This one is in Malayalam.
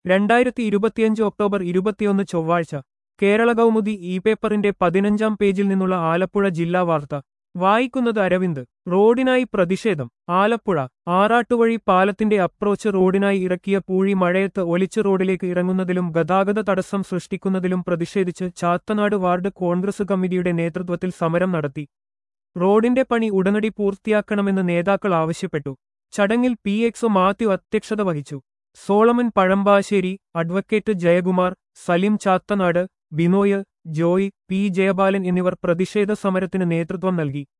രണ്ടായിരത്തി ഇരുപത്തിയഞ്ച് ഒക്ടോബർ ഇരുപത്തിയൊന്ന് ചൊവ്വാഴ്ച കേരള കൗമുദി ഇ പേപ്പറിന്റെ പതിനഞ്ചാം പേജിൽ നിന്നുള്ള ആലപ്പുഴ ജില്ലാ വാർത്ത വായിക്കുന്നത് അരവിന്ദ് റോഡിനായി പ്രതിഷേധം ആലപ്പുഴ ആറാട്ടുവഴി പാലത്തിന്റെ അപ്രോച്ച് റോഡിനായി ഇറക്കിയ പൂഴി മഴയത്ത് ഒലിച്ച് റോഡിലേക്ക് ഇറങ്ങുന്നതിലും ഗതാഗത തടസ്സം സൃഷ്ടിക്കുന്നതിലും പ്രതിഷേധിച്ച് ചാത്തനാട് വാർഡ് കോൺഗ്രസ് കമ്മിറ്റിയുടെ നേതൃത്വത്തിൽ സമരം നടത്തി റോഡിന്റെ പണി ഉടനടി പൂർത്തിയാക്കണമെന്ന് നേതാക്കൾ ആവശ്യപ്പെട്ടു ചടങ്ങിൽ പി എക്സ് മാത്യു അധ്യക്ഷത വഹിച്ചു സോളമൻ പഴമ്പാശ്ശേരി അഡ്വക്കേറ്റ് ജയകുമാർ സലിം ചാത്തനാട് ബിനോയ് ജോയ് പി ജയബാലൻ എന്നിവർ പ്രതിഷേധ സമരത്തിന് നേതൃത്വം നൽകി